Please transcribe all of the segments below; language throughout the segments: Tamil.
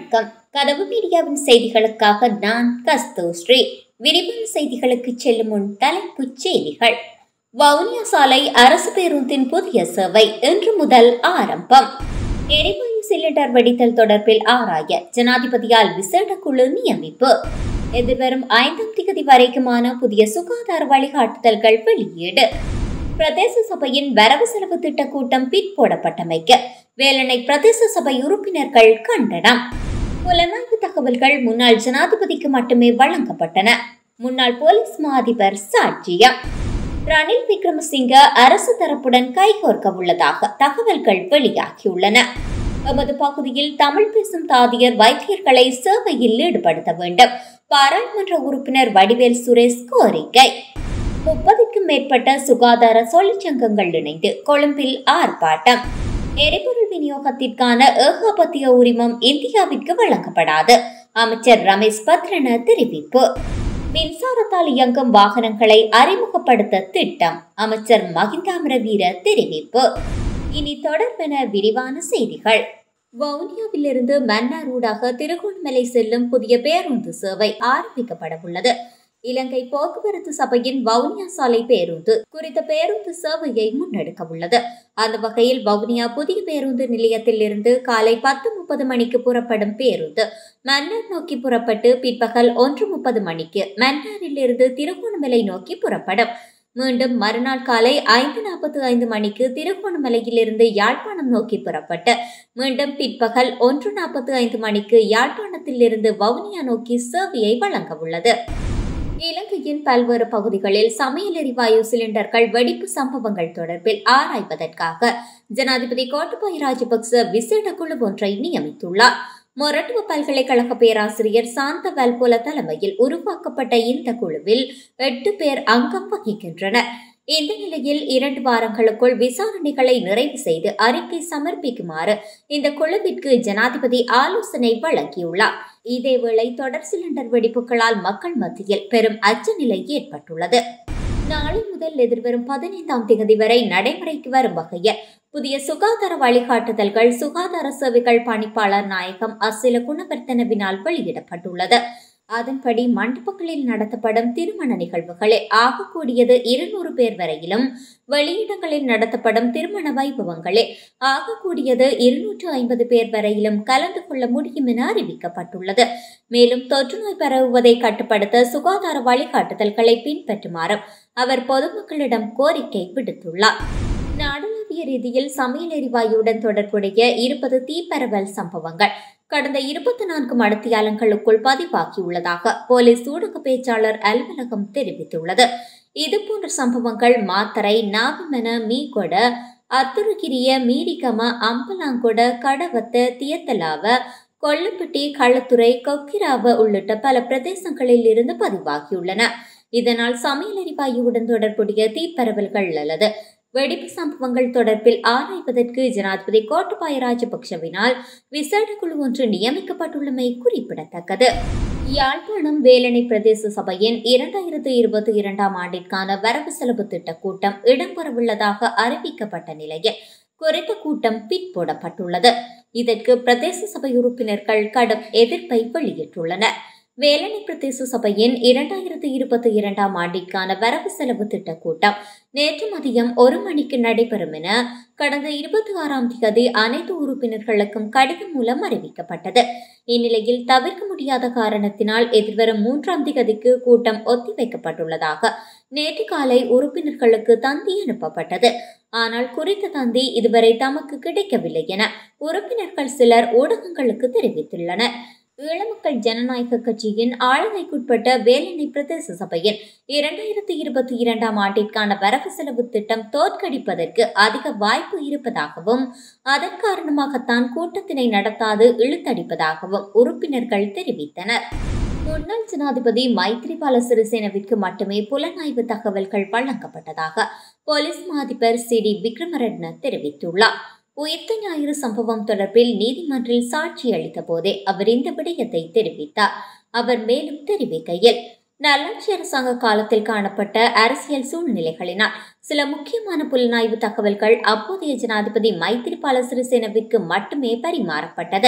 வணக்கம் கதவு மீடியாவின் செய்திகளுக்காக நான் கஸ்தூஸ்ரீ விரிவான செய்திகளுக்கு செல்லும் முன் தலைப்புச் செய்திகள் வவுனியா சாலை அரசு பேருந்தின் புதிய சேவை இன்று முதல் ஆரம்பம் எரிவாயு சிலிண்டர் வெடித்தல் தொடர்பில் ஆராய ஜனாதிபதியால் விசேட குழு நியமிப்பு எதிர்வரும் ஐந்தாம் திகதி வரைக்குமான புதிய சுகாதார வழிகாட்டுதல்கள் வெளியீடு பிரதேச சபையின் வரவு செலவு திட்ட கூட்டம் பிற்போடப்பட்டமைக்கு வேலனை பிரதேச சபை உறுப்பினர்கள் கண்டனம் புலனாய்வு தகவல்கள் முன்னாள் ஜனாதிபதிக்கு மட்டுமே வழங்கப்பட்டன முன்னாள் போலீஸ் மா அதிபர் சாட்சியம் ரணில் விக்ரமசிங்க அரசு தரப்புடன் கைகோர்க்க உள்ளதாக தகவல்கள் வெளியாகியுள்ளன எமது பகுதியில் தமிழ் பேசும் தாதியர் வைத்தியர்களை சேவையில் ஈடுபடுத்த வேண்டும் பாராளுமன்ற உறுப்பினர் வடிவேல் சுரேஷ் கோரிக்கை முப்பதுக்கும் மேற்பட்ட சுகாதார தொழிற்சங்கங்கள் இணைந்து கொழும்பில் ஆர்ப்பாட்டம் எரிபொருள் விநியோகத்திற்கான ஏகாபத்திய உரிமம் இந்தியாவிற்கு வழங்கப்படாது அமைச்சர் ரமேஷ் பத்ரன தெரிவிப்பு மின்சாரத்தால் இயங்கும் வாகனங்களை அறிமுகப்படுத்த திட்டம் அமைச்சர் மகிந்தாமர வீர தெரிவிப்பு இனி தொடர்பென விரிவான செய்திகள் வவுனியாவிலிருந்து மன்னார் ஊடாக திருகோணமலை செல்லும் புதிய பேருந்து சேவை ஆரம்பிக்கப்பட உள்ளது இலங்கை போக்குவரத்து சபையின் வவுனியா சாலை பேருந்து குறித்த பேருந்து சேவையை முன்னெடுக்க உள்ளது அந்த வகையில் வவுனியா புதிய பேருந்து நிலையத்தில் இருந்து காலை பத்து முப்பது மணிக்கு புறப்படும் பேருந்து மன்னார் நோக்கி புறப்பட்டு பிற்பகல் ஒன்று முப்பது மணிக்கு மன்னாரில் இருந்து திருகோணமலை நோக்கி புறப்படும் மீண்டும் மறுநாள் காலை ஐந்து நாற்பத்தி ஐந்து மணிக்கு திருகோணமலையிலிருந்து யாழ்ப்பாணம் நோக்கி புறப்பட்டு மீண்டும் பிற்பகல் ஒன்று நாற்பத்தி ஐந்து மணிக்கு யாழ்ப்பாணத்தில் இருந்து வவுனியா நோக்கி சேவையை வழங்க உள்ளது இலங்கையின் பல்வேறு பகுதிகளில் சமையல் எரிவாயு சிலிண்டர்கள் வெடிப்பு சம்பவங்கள் தொடர்பில் ஆராய்வதற்காக ஜனாதிபதி கோட்டபாய ராஜபக்ச விசேட குழு ஒன்றை நியமித்துள்ளார் மொரட்டுவ பல்கலைக்கழக பேராசிரியர் சாந்த வல்போல தலைமையில் உருவாக்கப்பட்ட இந்த குழுவில் எட்டு பேர் அங்கம் வகிக்கின்றனர் இந்த நிலையில் இரண்டு வாரங்களுக்குள் விசாரணைகளை நிறைவு செய்து அறிக்கை சமர்ப்பிக்குமாறு இந்த குழுவிற்கு ஜனாதிபதி ஆலோசனை வழங்கியுள்ளார் இதேவேளை தொடர் சிலிண்டர் வெடிப்புகளால் மக்கள் மத்தியில் பெரும் அச்சநிலை ஏற்பட்டுள்ளது நாளை முதல் எதிர்வரும் பதினைந்தாம் தேதி வரை நடைமுறைக்கு வரும் வகையில் புதிய சுகாதார வழிகாட்டுதல்கள் சுகாதார சேவைகள் பணிப்பாளர் நாயகம் அசில குணவர்த்தனவினால் வெளியிடப்பட்டுள்ளது அதன்படி மண்டபங்களில் நடத்தப்படும் திருமண நிகழ்வுகளில் ஆகக்கூடியது இருநூறு பேர் வரையிலும் வெளியிடங்களில் நடத்தப்படும் திருமண வைபவங்களில் ஆகக்கூடியது இருநூற்று ஐம்பது பேர் வரையிலும் கலந்து கொள்ள முடியும் என அறிவிக்கப்பட்டுள்ளது மேலும் தொற்று நோய் பரவுவதை கட்டுப்படுத்த சுகாதார வழிகாட்டுதல்களை பின்பற்றுமாறும் அவர் பொதுமக்களிடம் கோரிக்கை விடுத்துள்ளார் நாடளாவிய ரீதியில் சமையல் எரிவாயுடன் தொடர்புடைய இருபது தீப்பரவல் சம்பவங்கள் கடந்த இருபத்தி நான்கு மடத்தியாலங்களுக்குள் பதிவாகியுள்ளதாக போலீஸ் ஊடக பேச்சாளர் அலுவலகம் தெரிவித்துள்ளது இதுபோன்ற சம்பவங்கள் மாத்தரை நாவிமென மீகொட அத்துருகிரிய மீரிகம அம்பலாங்கொட கடவத்த தியத்தலாவ கொல்லப்பட்டி களத்துறை கொக்கிராவ உள்ளிட்ட பல பிரதேசங்களில் இருந்து பதிவாகியுள்ளன இதனால் சமையல் எரிவாயுவுடன் தொடர்புடைய தீப்பரவல்கள் அல்லது வெடிப்பு சம்பவங்கள் தொடர்பில் ஆராய்வதற்கு ஜனாதிபதி கோட்டபாய ராஜபக்சவினால் விசேட குழு ஒன்று நியமிக்கப்பட்டுள்ளமை குறிப்பிடத்தக்கது யாழ்ப்பாணம் வேலணை பிரதேச சபையின் இரண்டாயிரத்து இருபத்தி இரண்டாம் ஆண்டிற்கான வரவு செலவு திட்ட கூட்டம் இடம்பெறவுள்ளதாக அறிவிக்கப்பட்ட நிலையில் குறித்த கூட்டம் பிற்போடப்பட்டுள்ளது இதற்கு பிரதேச சபை உறுப்பினர்கள் கடும் எதிர்ப்பை வெளியிட்டுள்ளனர் வேலணை பிரதேச சபையின் இரண்டாயிரத்து இருபத்தி இரண்டாம் ஆண்டிற்கான வரவு செலவு திட்ட கூட்டம் நேற்று மதியம் ஒரு மணிக்கு நடைபெறும் என கடந்த இருபத்தி ஆறாம் தேதி அனைத்து உறுப்பினர்களுக்கும் கடிதம் மூலம் அறிவிக்கப்பட்டது இந்நிலையில் தவிர்க்க முடியாத காரணத்தினால் எதிர்வரும் மூன்றாம் தேதிக்கு கூட்டம் ஒத்திவைக்கப்பட்டுள்ளதாக நேற்று காலை உறுப்பினர்களுக்கு தந்தி அனுப்பப்பட்டது ஆனால் குறித்த தந்தி இதுவரை தமக்கு கிடைக்கவில்லை என உறுப்பினர்கள் சிலர் ஊடகங்களுக்கு தெரிவித்துள்ளனர் ஈழமக்கள் ஜனநாயக கட்சியின் ஆளுகைக்குட்பட்ட வேலணை பிரதேச சபையில் இரண்டாயிரத்தி இருபத்தி இரண்டாம் ஆண்டிற்கான வரவு செலவு திட்டம் தோற்கடிப்பதற்கு அதிக வாய்ப்பு இருப்பதாகவும் அதன் காரணமாகத்தான் கூட்டத்தினை நடத்தாது இழுத்தடிப்பதாகவும் உறுப்பினர்கள் தெரிவித்தனர் முன்னாள் ஜனாதிபதி மைத்ரிபால சிறிசேனவிற்கு மட்டுமே புலனாய்வு தகவல்கள் வழங்கப்பட்டதாக போலீஸ் மாதிபர் சி டி விக்ரமரட்ன தெரிவித்துள்ளார் உயிர்த்த ஞாயிறு சம்பவம் தொடர்பில் நீதிமன்றில் சாட்சி அளித்த போதே அவர் இந்த விடயத்தை தெரிவித்தார் அவர் மேலும் தெரிவிக்கையில் நல்லாட்சி அரசாங்க காலத்தில் காணப்பட்ட அரசியல் சூழ்நிலைகளினால் சில முக்கியமான புலனாய்வு தகவல்கள் அப்போதைய ஜனாதிபதி மைத்திரிபால சிறிசேனவிற்கு மட்டுமே பரிமாறப்பட்டது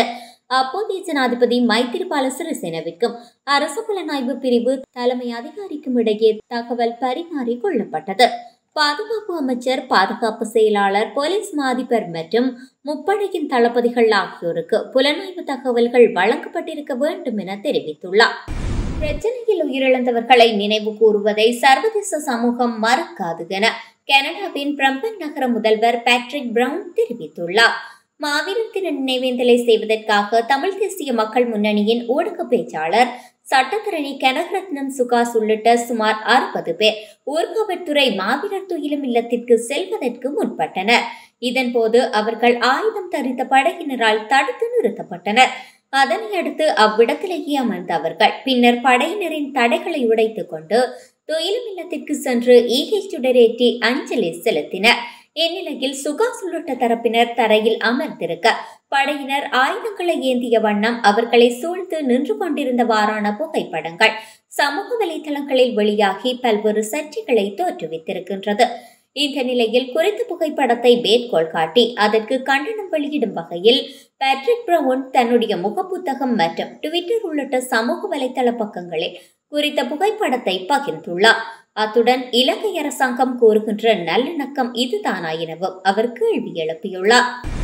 அப்போதைய ஜனாதிபதி மைத்திரிபால சிறிசேனவிற்கும் அரசு புலனாய்வு பிரிவு தலைமை அதிகாரிக்கும் இடையே தகவல் பரிமாறிக் கொள்ளப்பட்டது பாதுகாப்பு அமைச்சர் பாதுகாப்பு செயலாளர் போலீஸ் மாதிபர் மற்றும் முப்படையின் தளபதிகள் ஆகியோருக்கு புலனாய்வு தகவல்கள் வழங்கப்பட்டிருக்க வேண்டும் என தெரிவித்துள்ளார் பிரச்சனையில் உயிரிழந்தவர்களை நினைவு கூறுவதை சர்வதேச சமூகம் மறக்காது என கனடாவின் பிரம்பன் நகர முதல்வர் பேட்ரிக் பிரவுன் தெரிவித்துள்ளார் மாவீரர் தின நினைவேந்தலை செய்வதற்காக தமிழ் தேசிய மக்கள் முன்னணியின் ஊடக பேச்சாளர் சட்டத்தரணி கனகரத்னம் சுகாஸ் உள்ளிட்ட சுமார் அறுபது பேர் ஊர்காவற்துறை மாவீரர் துயிலும் இல்லத்திற்கு செல்வதற்கு முற்பட்டனர் இதன்போது அவர்கள் ஆயுதம் தரித்த படையினரால் தடுத்து நிறுத்தப்பட்டனர் அதனை அடுத்து அவ்விடத்திலேயே அமர்ந்த அவர்கள் பின்னர் படையினரின் தடைகளை உடைத்துக் கொண்டு துயிலும் இல்லத்திற்கு சென்று ஈகை சுடரேற்றி அஞ்சலி செலுத்தினர் இந்நிலையில் சுகாஸ் உள்ளிட்ட தரப்பினர் தரையில் அமர்ந்திருக்க படையினர் ஆயுதங்களை ஏந்திய வண்ணம் அவர்களை சூழ்ந்து நின்று கொண்டிருந்தவாறான புகைப்படங்கள் சமூக வலைதளங்களில் வெளியாகி பல்வேறு சர்ச்சைகளை தோற்றுவித்திருக்கின்றது இந்த நிலையில் குறித்த புகைப்படத்தை மேற்கோள் காட்டி அதற்கு கண்டனம் வெளியிடும் வகையில் பேட்ரிக் பிரவுன் தன்னுடைய முகப்புத்தகம் மற்றும் ட்விட்டர் உள்ளிட்ட சமூக வலைதள பக்கங்களில் குறித்த புகைப்படத்தை பகிர்ந்துள்ளார் அத்துடன் இலங்கை அரசாங்கம் கூறுகின்ற நல்லிணக்கம் இதுதானா எனவும் அவர் கேள்வி எழுப்பியுள்ளார்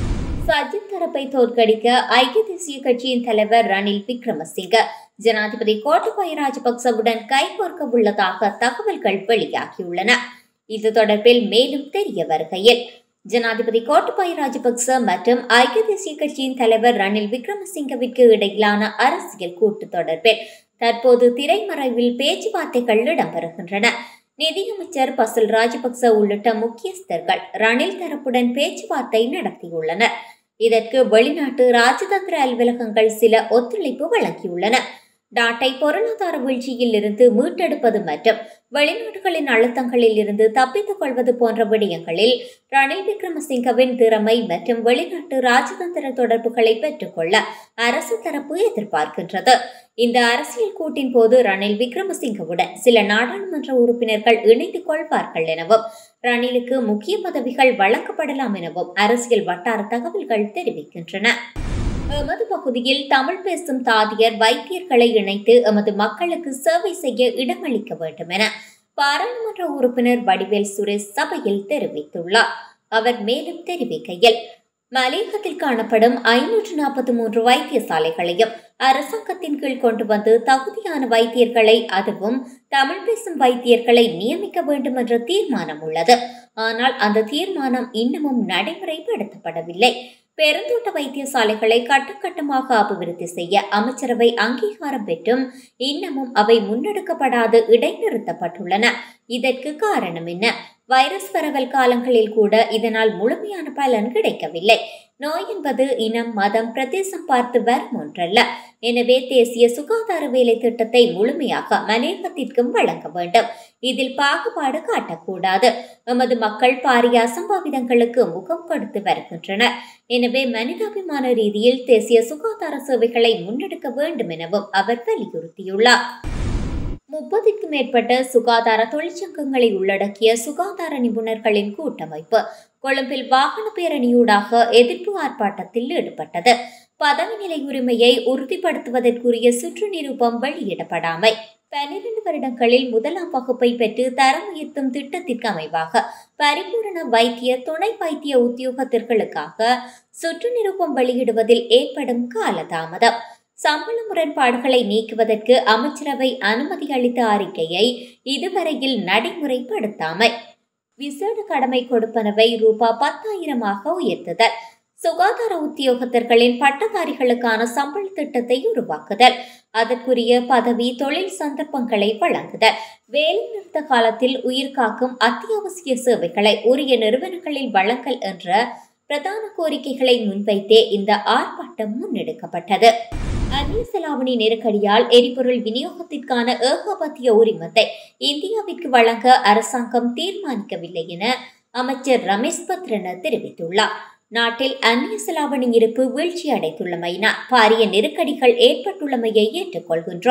சஜித் தரப்பை தோற்கடிக்க ஐக்கிய தேசிய கட்சியின் தலைவர் ரணில் விக்ரமசிங்க ஜனாதிபதி கோட்டபாய ராஜபக்சவுடன் கைகோர்க்க உள்ளதாக தகவல்கள் வெளியாகியுள்ளன இது தொடர்பில் மேலும் தெரிய வருகையில் ஜனாதிபதி கோட்டபாய ராஜபக்ச மற்றும் ஐக்கிய தேசிய கட்சியின் தலைவர் ரணில் விக்ரமசிங்கவிற்கு இடையிலான அரசியல் கூட்டு தொடர்பில் தற்போது திரைமறைவில் பேச்சுவார்த்தைகள் இடம்பெறுகின்றன நிதியமைச்சர் பசல் ராஜபக்ச உள்ளிட்ட முக்கியஸ்தர்கள் ரணில் தரப்புடன் பேச்சுவார்த்தை நடத்தியுள்ளனர் இதற்கு வெளிநாட்டு ராஜதந்திர அலுவலகங்கள் சில ஒத்துழைப்பு வழங்கியுள்ளன நாட்டை பொருளாதார வீழ்ச்சியில் இருந்து மீட்டெடுப்பது மற்றும் வெளிநாடுகளின் அழுத்தங்களில் இருந்து தப்பித்துக் கொள்வது போன்ற விடயங்களில் ரணில் விக்ரமசிங்கவின் திறமை மற்றும் வெளிநாட்டு ராஜதந்திர தொடர்புகளை பெற்றுக்கொள்ள அரசு தரப்பு எதிர்பார்க்கின்றது இந்த அரசியல் கூட்டின் போது ரணில் விக்ரமசிங்கவுடன் சில நாடாளுமன்ற உறுப்பினர்கள் இணைந்து கொள்வார்கள் எனவும் ரணிலுக்கு முக்கிய பதவிகள் வழங்கப்படலாம் எனவும் அரசியல் வட்டார தகவல்கள் தெரிவிக்கின்றன எமது பகுதியில் தமிழ் பேசும் தாதியர் வைத்தியர்களை இணைத்து எமது மக்களுக்கு சேவை செய்ய இடமளிக்க வேண்டும் என பாராளுமன்ற உறுப்பினர் வடிவேல் சுரேஷ் சபையில் தெரிவித்துள்ளார் அவர் மேலும் தெரிவிக்கையில் மலையகத்தில் காணப்படும் ஐநூற்று நாற்பத்தி மூன்று வைத்தியசாலைகளையும் அரசாங்கத்தின் கீழ் கொண்டு வந்து தகுதியான வைத்தியர்களை அதுவும் தமிழ் பேசும் வைத்தியர்களை நியமிக்க வேண்டும் என்ற தீர்மானம் உள்ளது ஆனால் அந்த தீர்மானம் இன்னமும் நடைமுறைப்படுத்தப்படவில்லை பெருந்தோட்ட வைத்தியசாலைகளை கட்டக்கட்டமாக அபிவிருத்தி செய்ய அமைச்சரவை அங்கீகாரம் பெற்றும் இன்னமும் அவை முன்னெடுக்கப்படாது இடைநிறுத்தப்பட்டுள்ளன இதற்கு காரணம் என்ன வைரஸ் பரவல் காலங்களில் கூட இதனால் முழுமையான பலன் கிடைக்கவில்லை நோய் என்பது இனம் மதம் பிரதேசம் பார்த்து வரும் ஒன்றல்ல எனவே தேசிய சுகாதார வேலை திட்டத்தை முழுமையாக மலையகத்திற்கும் வழங்க வேண்டும் இதில் பாகுபாடு காட்டக்கூடாது எமது மக்கள் பாரிய அசம்பாவிதங்களுக்கு முகம் கொடுத்து வருகின்றனர் எனவே மனிதாபிமான ரீதியில் தேசிய சுகாதார சேவைகளை முன்னெடுக்க வேண்டும் எனவும் அவர் வலியுறுத்தியுள்ளார் முப்பதுக்கும் மேற்பட்ட சுகாதார தொழிற்சங்கங்களை உள்ளடக்கிய சுகாதார நிபுணர்களின் கூட்டமைப்பு கொழும்பில் வாகன பேரணியூடாக எதிர்ப்பு ஆர்ப்பாட்டத்தில் ஈடுபட்டது பதவி நிலை உரிமையை உறுதிப்படுத்துவதற்குரிய சுற்று நிரூபம் வெளியிடப்படாமை பன்னிரண்டு வருடங்களில் முதலாம் வகுப்பை பெற்று தரம் உயர்த்தும் திட்டத்திற்கு அமைவாக பரிபூரண வைத்திய துணை வைத்திய உத்தியோகத்திற்களுக்காக சுற்று நிரூபம் வெளியிடுவதில் ஏற்படும் காலதாமதம் சம்பள முரண்பாடுகளை நீக்குவதற்கு அமைச்சரவை அனுமதி அளித்த அறிக்கையை இதுவரையில் நடைமுறைப்படுத்தாமை விசேட கடமை கொடுப்பனவை ரூபா பத்தாயிரமாக உயர்த்துதல் சுகாதார உத்தியோகத்தர்களின் பட்டதாரிகளுக்கான சம்பள திட்டத்தை உருவாக்குதல் அதற்குரிய பதவி தொழில் சந்தர்ப்பங்களை வழங்குதல் வேலைநிறுத்த காலத்தில் உயிர் காக்கும் அத்தியாவசிய சேவைகளை உரிய நிறுவனங்களில் வழங்கல் என்ற பிரதான கோரிக்கைகளை முன்வைத்தே இந்த ஆர்ப்பாட்டம் முன்னெடுக்கப்பட்டது அந்நிய செலாவணி நெருக்கடியால் எரிபொருள் விநியோகத்திற்கான ஏகாபத்திய உரிமத்தை இந்தியாவிற்கு வழங்க அரசாங்கம் தீர்மானிக்கவில்லை என அமைச்சர் ரமேஷ் பத்ரன தெரிவித்துள்ளார் நாட்டில் அந்நிய செலாவணி இருப்பு வீழ்ச்சி அடைந்துள்ளமையினால் பாரிய நெருக்கடிகள் ஏற்பட்டுள்ளமையை ஏற்றுக்கொள்கின்றோம்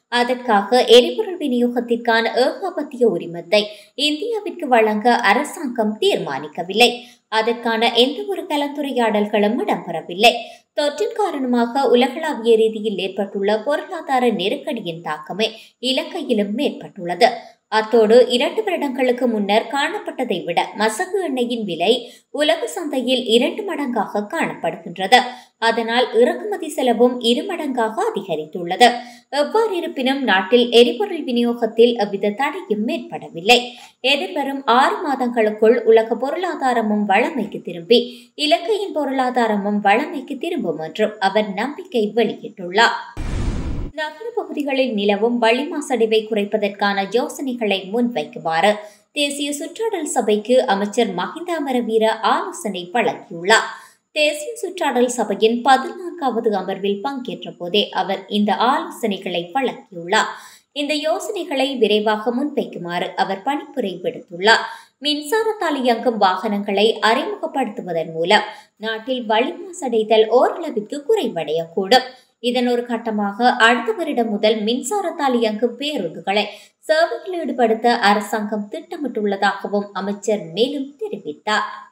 அதற்காக எரிபொருள் விநியோகத்திற்கான ஏகாபத்திய உரிமத்தை இந்தியாவிற்கு வழங்க அரசாங்கம் தீர்மானிக்கவில்லை அதற்கான எந்த ஒரு கலந்துரையாடல்களும் இடம்பெறவில்லை தொற்றின் காரணமாக உலகளாவிய ரீதியில் ஏற்பட்டுள்ள பொருளாதார நெருக்கடியின் தாக்கமே இலங்கையிலும் ஏற்பட்டுள்ளது அத்தோடு இரண்டு வருடங்களுக்கு முன்னர் காணப்பட்டதை விட மசகு எண்ணெயின் விலை உலக சந்தையில் இரண்டு மடங்காக காணப்படுகின்றது அதனால் இறக்குமதி செலவும் இரு மடங்காக அதிகரித்துள்ளது எவ்வாறு இருப்பினும் நாட்டில் எரிபொருள் விநியோகத்தில் எவ்வித தடையும் ஏற்படவில்லை எதிர்வரும் ஆறு மாதங்களுக்குள் உலக பொருளாதாரமும் வளமைக்கு திரும்பி இலங்கையின் பொருளாதாரமும் வளமைக்கு திரும்பும் என்றும் அவர் நம்பிக்கை வெளியிட்டுள்ளார் நகர பகுதிகளில் நிலவும் வளி மாசடைவை குறைப்பதற்கான யோசனைகளை முன்வைக்குமாறு தேசிய சுற்றாடல் சபைக்கு அமைச்சர் மஹிந்த அமரவீர ஆலோசனை வழங்கியுள்ளார் தேசிய சுற்றாடல் சபையின் பதினான்காவது அமர்வில் பங்கேற்ற போதே அவர் இந்த ஆலோசனைகளை வழங்கியுள்ளார் இந்த யோசனைகளை விரைவாக முன்வைக்குமாறு அவர் பணிப்புரை விடுத்துள்ளார் மின்சாரத்தால் இயங்கும் வாகனங்களை அறிமுகப்படுத்துவதன் மூலம் நாட்டில் வளி மாசடைதல் ஓரளவிற்கு குறைவடையக்கூடும் இதன் ஒரு கட்டமாக அடுத்த வருடம் முதல் மின்சாரத்தால் இயங்கும் பேருந்துகளை சேவையில் ஈடுபடுத்த அரசாங்கம் திட்டமிட்டுள்ளதாகவும் அமைச்சர் மேலும் தெரிவித்தார்